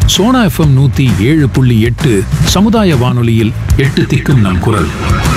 Sona FM நூத்தி ஏழு புள்ளி எட்டு சமுதாய வானொலியில் எட்டு திக்கும் நம் குரல்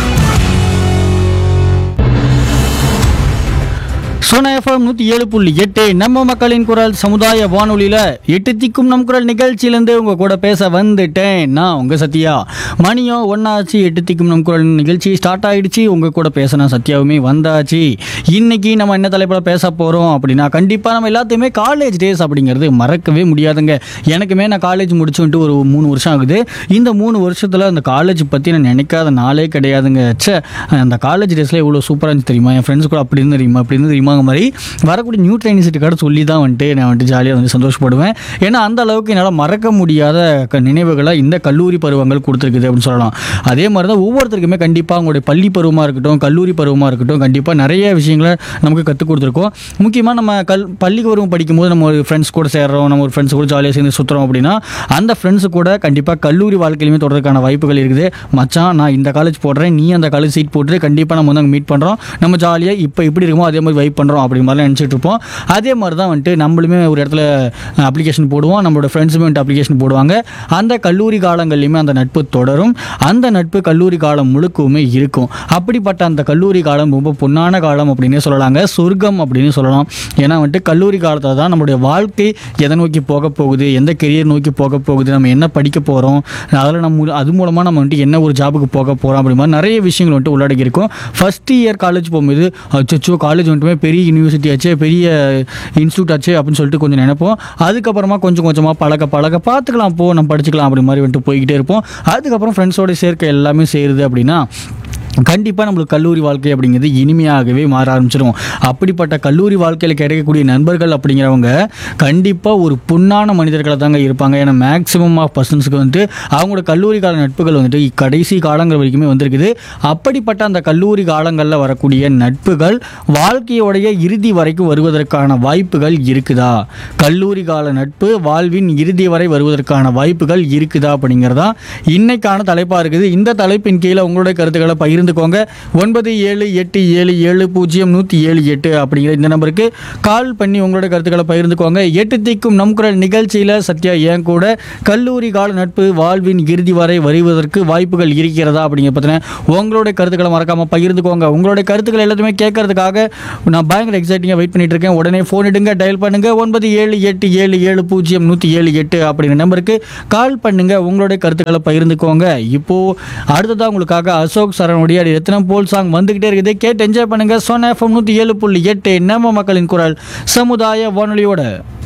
சோனா எஃப்எம் நூற்றி ஏழு புள்ளி எட்டு நம்ம மக்களின் குரல் சமுதாய வானொலியில் எட்டு திக்கும் நம் குரல் நிகழ்ச்சியிலேருந்து உங்கள் கூட பேச வந்துட்டேன் நான் உங்கள் சத்யா மணியும் ஒன்றாச்சு எட்டு திக்கும் நம் குரல் நிகழ்ச்சி ஸ்டார்ட் ஆயிடுச்சு உங்கள் கூட பேசின சத்யாவுமே வந்தாச்சு இன்னைக்கு நம்ம என்ன தலைப்பில் பேச போகிறோம் அப்படின்னா கண்டிப்பாக நம்ம எல்லாத்தையுமே காலேஜ் டேஸ் அப்படிங்கிறது மறக்கவே முடியாதுங்க எனக்குமே நான் காலேஜ் முடிச்சு வந்துட்டு ஒரு மூணு வருஷம் ஆகுது இந்த மூணு வருஷத்தில் அந்த காலேஜ் பற்றி நான் நினைக்காத நாளே கிடையாதுங்க ச்சே அந்த காலேஜ் டேஸில் எவ்வளோ சூப்பராக இருந்துச்சு தெரியுமா என் ஃப்ரெண்ட்ஸ் கூட அப்படி இருந்து தெரியுமா அப்படி இருந்து தெரியுமாங்க மாதிரி வரக்கூடிய நியூ ட்ரைனிங் கடை சொல்லி தான் வந்துட்டு நான் வந்துட்டு ஜாலியாக வந்து சந்தோஷப்படுவேன் ஏன்னா அந்த அளவுக்கு என்னால் மறக்க முடியாத க- நினைவுகளை இந்த கல்லூரி பருவங்கள் கொடுத்துருக்குது அப்படின்னு சொல்லலாம் அதே மாதிரி தான் ஒவ்வொருத்தருக்குமே கண்டிப்பாக அவங்களுடைய பள்ளி பருவமாக இருக்கட்டும் கல்லூரி பருவமாக இருக்கட்டும் கண்டிப்பாக நிறைய விஷயங்களை நமக்கு கற்றுக் கொடுத்துருக்கோம் முக்கியமாக நம்ம கல் பள்ளி பருவம் படிக்கும்போது நம்ம ஒரு ஃப்ரெண்ட்ஸ் கூட சேர்றோம் நம்ம ஒரு ஃப்ரெண்ட்ஸ் கூட ஜாலியாக சேர்ந்து சுற்றுறோம் அப்படின்னா அந்த ஃப்ரெண்ட்ஸ் கூட கண்டிப்பாக கல்லூரி வாழ்க்கையிலுமே தொடர்றதுக்கான வாய்ப்புகள் இருக்குது மச்சான் நான் இந்த காலேஜ் போடுறேன் நீ அந்த காலேஜ் சீட் போட்டு கண்டிப்பாக நம்ம வந்து அங்கே மீட் பண்ணுறோம் நம்ம ஜாலியாக இப்போ இப்படி இருக்குமோ அதே மாதிரி வைப் பண்ணுறோம் அப்படி மாதிரிலாம் நினச்சிட்டு இருப்போம் அதே மாதிரி தான் வந்துட்டு நம்மளுமே ஒரு இடத்துல அப்ளிகேஷன் போடுவோம் நம்மளோட ஃப்ரெண்ட்ஸுமே வந்துட்டு அப்ளிகேஷன் போடுவாங்க அந்த கல்லூரி காலங்கள்லையுமே அந்த நட்பு தொடரும் அந்த நட்பு கல்லூரி காலம் முழுக்கவுமே இருக்கும் அப்படிப்பட்ட அந்த கல்லூரி காலம் ரொம்ப பொன்னான காலம் அப்படின்னே சொல்லலாங்க சொர்க்கம் அப்படின்னு சொல்லலாம் ஏன்னா வந்துட்டு கல்லூரி காலத்தில் தான் நம்மளுடைய வாழ்க்கை எதை நோக்கி போக போகுது எந்த கெரியர் நோக்கி போக போகுது நம்ம என்ன படிக்க போகிறோம் அதில் நம்ம மூல- அது மூலமாக நம்ம வந்துட்டு என்ன ஒரு ஜாபுக்கு போக போகிறோம் அப்படி மாதிரி நிறைய விஷயங்கள் வந்துட்டு உள்ளடக்கி இருக்கும் ஃபஸ்ட் இயர் காலேஜ் போகும்போது அச்சோ காலேஜ் வந்துட்டுமே பெரிய யூனிவர்சிட்டி ஆச்சு பெரிய இன்ஸ்டியூட் ஆச்சு அப்படின்னு சொல்லிட்டு கொஞ்சம் நினைப்போம் அதுக்கப்புறமா கொஞ்சம் கொஞ்சமாக பழக பழக பார்த்துக்கலாம் போ நம்ம படிச்சுக்கலாம் அப்படி மாதிரி வந்துட்டு போய்கிட்டே இருப்போம் அதுக்கப்புறம் ஃப்ரெண்ட்ஸோட சேர்க்கை எல்லாமே சேருது அப்படின்னா கண்டிப்பாக நம்மளுக்கு கல்லூரி வாழ்க்கை அப்படிங்கிறது இனிமையாகவே மாற ஆரம்பிச்சிடும் அப்படிப்பட்ட கல்லூரி வாழ்க்கையில் கிடைக்கக்கூடிய நண்பர்கள் அப்படிங்கிறவங்க கண்டிப்பாக ஒரு புண்ணான மனிதர்களை தாங்க இருப்பாங்க ஏன்னா மேக்ஸிமம் ஆஃப் பர்சன்ஸுக்கு வந்துட்டு அவங்களோட கல்லூரி கால நட்புகள் வந்துட்டு கடைசி காலங்கள் வரைக்குமே வந்திருக்குது அப்படிப்பட்ட அந்த கல்லூரி காலங்களில் வரக்கூடிய நட்புகள் வாழ்க்கையோடைய இறுதி வரைக்கும் வருவதற்கான வாய்ப்புகள் இருக்குதா கல்லூரி கால நட்பு வாழ்வின் இறுதி வரை வருவதற்கான வாய்ப்புகள் இருக்குதா அப்படிங்கிறதா இன்னைக்கான தலைப்பாக இருக்குது இந்த தலைப்பின் கீழே உங்களுடைய கருத்துக்களை பகிர்ந்துக்கோங்க ஒன்பது ஏழு எட்டு ஏழு ஏழு பூஜ்ஜியம் நூற்றி ஏழு எட்டு அப்படிங்கிற இந்த நம்பருக்கு கால் பண்ணி உங்களுடைய கருத்துக்களை பகிர்ந்துக்கோங்க எட்டு திக்கும் நம் குரல் நிகழ்ச்சியில் சத்யா ஏன் கூட கல்லூரி கால நட்பு வாழ்வின் இறுதி வரை வருவதற்கு வாய்ப்புகள் இருக்கிறதா அப்படிங்கிற பற்றின உங்களுடைய கருத்துக்களை மறக்காமல் பகிர்ந்துக்கோங்க உங்களுடைய கருத்துக்களை எல்லாத்தையுமே கேட்கறதுக்காக நான் பயங்கர எக்ஸைட்டிங்காக வெயிட் பண்ணிட்டு இருக்கேன் உடனே ஃபோன் எடுங்க டயல் பண்ணுங்க ஒன்பது ஏழு எட்டு ஏழு ஏழு பூஜ்ஜியம் நூற்றி ஏழு எட்டு அப்படிங்கிற நம்பருக்கு கால் பண்ணுங்க உங்களுடைய கருத்துக்களை பகிர்ந்துக்கோங்க இப்போ அடுத்ததாக உங்களுக்காக அசோக் சரணுடைய எத்தனை போல் சாங் வந்துகிட்டே இருக்குது கேட்டு என்ஜாய் பண்ணுங்க சோனா எஃப்எம் நூற்றி ஏழு புள்ளி எட்டு நம்ம மக்களின் குரல் சமுதாய வானொலியோட